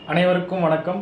அனைவருக்கும் வணக்கம்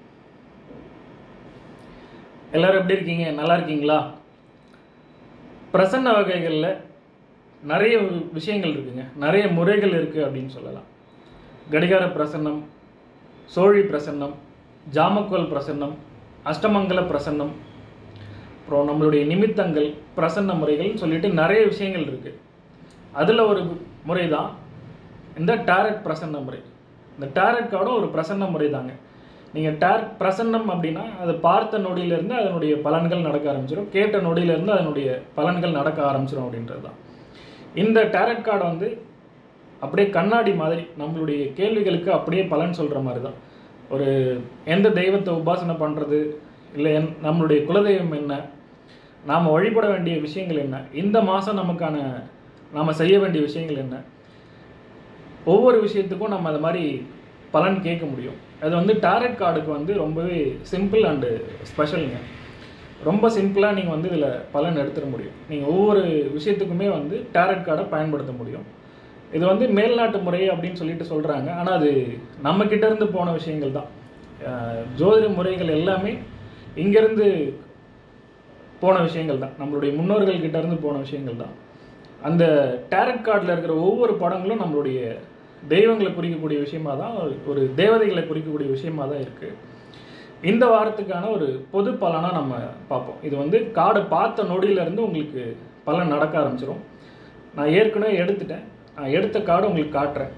எல்லாரும் எப்படி இருக்கீங்க நல்லா இருக்கீங்களா பிரசன்ன வகைகளில் நிறைய விஷயங்கள் இருக்குங்க நிறைய முறைகள் இருக்குது அப்படின்னு சொல்லலாம் கடிகார பிரசன்னம் சோழி பிரசன்னம் ஜாமக்கோல் பிரசன்னம் அஷ்டமங்கல பிரசன்னம் அப்புறம் நம்மளுடைய நிமித்தங்கள் பிரசன்ன முறைகள்னு சொல்லிட்டு நிறைய விஷயங்கள் இருக்குது அதில் ஒரு முறை தான் இந்த டேரட் பிரசன்ன முறை இந்த டேரட் கார்டும் ஒரு பிரசன்ன முறை தாங்க நீங்கள் டேர் பிரசன்னம் அப்படின்னா அது பார்த்த நொடியிலேருந்து அதனுடைய பலன்கள் நடக்க ஆரம்பிச்சிடும் கேட்ட நொடியிலேருந்து அதனுடைய பலன்கள் நடக்க ஆரம்பிச்சிடும் அப்படின்றது தான் இந்த டேரட் கார்டை வந்து அப்படியே கண்ணாடி மாதிரி நம்மளுடைய கேள்விகளுக்கு அப்படியே பலன் சொல்கிற மாதிரி தான் ஒரு எந்த தெய்வத்தை உபாசனை பண்ணுறது இல்லை என் நம்மளுடைய குலதெய்வம் என்ன நாம் வழிபட வேண்டிய விஷயங்கள் என்ன இந்த மாதம் நமக்கான நாம் செய்ய வேண்டிய விஷயங்கள் என்ன ஒவ்வொரு விஷயத்துக்கும் நம்ம அது மாதிரி பலன் கேட்க முடியும் அது வந்து டாரட் கார்டுக்கு வந்து ரொம்பவே சிம்பிள் அண்டு ஸ்பெஷலுங்க ரொம்ப சிம்பிளாக நீங்கள் வந்து இதில் பலன் எடுத்துட முடியும் நீங்கள் ஒவ்வொரு விஷயத்துக்குமே வந்து டாரட் கார்டை பயன்படுத்த முடியும் இது வந்து மேல்நாட்டு முறை அப்படின்னு சொல்லிட்டு சொல்கிறாங்க ஆனால் அது நம்ம கிட்ட இருந்து போன விஷயங்கள் தான் அஹ் ஜோதிட முறைகள் எல்லாமே இங்கேருந்து போன விஷயங்கள் தான் நம்மளுடைய முன்னோர்கள் கிட்ட இருந்து போன விஷயங்கள் தான் அந்த டேரட் கார்டில் இருக்கிற ஒவ்வொரு படங்களும் நம்மளுடைய தெய்வங்களை குறிக்கக்கூடிய விஷயமா தான் ஒரு- ஒரு தேவதைகளை குறிக்கக்கூடிய விஷயமா தான் இருக்குது இந்த வாரத்துக்கான ஒரு பொது பலனாக நம்ம பார்ப்போம் இது வந்து கார்டை பார்த்த நொடியிலேருந்து உங்களுக்கு பலன் நடக்க ஆரம்பிச்சிடும் நான் ஏற்கனவே எடுத்துட்டேன் நான் எடுத்த கார்டு உங்களுக்கு காட்டுறேன்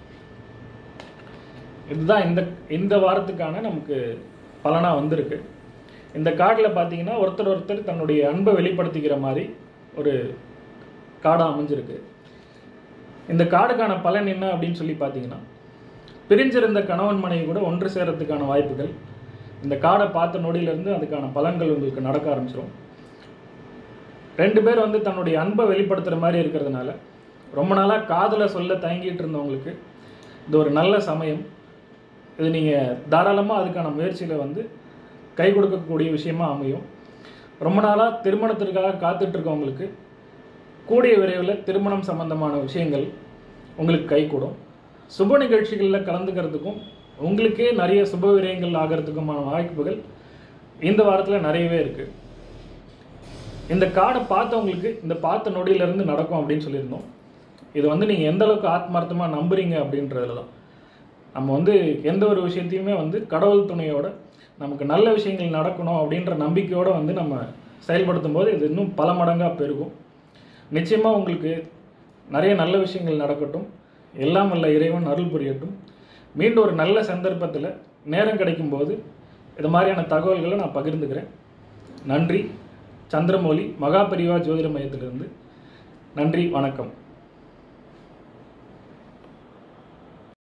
இதுதான் இந்த இந்த வாரத்துக்கான நமக்கு பலனாக வந்திருக்கு இந்த கார்டில் பார்த்தீங்கன்னா ஒருத்தர் ஒருத்தர் தன்னுடைய அன்பை வெளிப்படுத்திக்கிற மாதிரி ஒரு கார்டாக அமைஞ்சிருக்கு இந்த கார்டுக்கான பலன் என்ன அப்படின்னு சொல்லி பார்த்தீங்கன்னா பிரிஞ்சிருந்த கணவன் மனைவி கூட ஒன்று சேரத்துக்கான வாய்ப்புகள் இந்த கார்டை பார்த்த நொடியிலேருந்து அதுக்கான பலன்கள் உங்களுக்கு நடக்க ஆரம்பிச்சிடும் ரெண்டு பேர் வந்து தன்னுடைய அன்பை வெளிப்படுத்துகிற மாதிரி இருக்கிறதுனால ரொம்ப நாளாக காதலை சொல்ல தயங்கிட்டு இருந்தவங்களுக்கு இது ஒரு நல்ல சமயம் இது நீங்கள் தாராளமாக அதுக்கான முயற்சியில் வந்து கை கொடுக்கக்கூடிய விஷயமா அமையும் ரொம்ப நாளாக திருமணத்திற்காக காத்துட்டு இருக்கவங்களுக்கு கூடிய விரைவில் திருமணம் சம்பந்தமான விஷயங்கள் உங்களுக்கு கைகூடும் சுப நிகழ்ச்சிகளில் கலந்துக்கிறதுக்கும் உங்களுக்கே நிறைய சுப விரயங்கள் ஆகிறதுக்குமான வாய்ப்புகள் இந்த வாரத்தில் நிறையவே இருக்குது இந்த கார்டை பார்த்தவங்களுக்கு இந்த பார்த்த நொடியிலேருந்து நடக்கும் அப்படின்னு சொல்லியிருந்தோம் இது வந்து நீங்கள் எந்த அளவுக்கு ஆத்மார்த்தமாக நம்புறீங்க அப்படின்றதுல தான் நம்ம வந்து எந்த ஒரு விஷயத்தையுமே வந்து கடவுள் துணையோட நமக்கு நல்ல விஷயங்கள் நடக்கணும் அப்படின்ற நம்பிக்கையோடு வந்து நம்ம செயல்படுத்தும் போது இது இன்னும் பல மடங்காக பெருகும் நிச்சயமாக உங்களுக்கு நிறைய நல்ல விஷயங்கள் நடக்கட்டும் எல்லாம் வல்ல இறைவன் அருள் புரியட்டும் மீண்டும் ஒரு நல்ல சந்தர்ப்பத்தில் நேரம் கிடைக்கும்போது இது மாதிரியான தகவல்களை நான் பகிர்ந்துக்கிறேன் நன்றி சந்திரமௌலி மகாபரிவா ஜோதிட மையத்திலிருந்து நன்றி வணக்கம்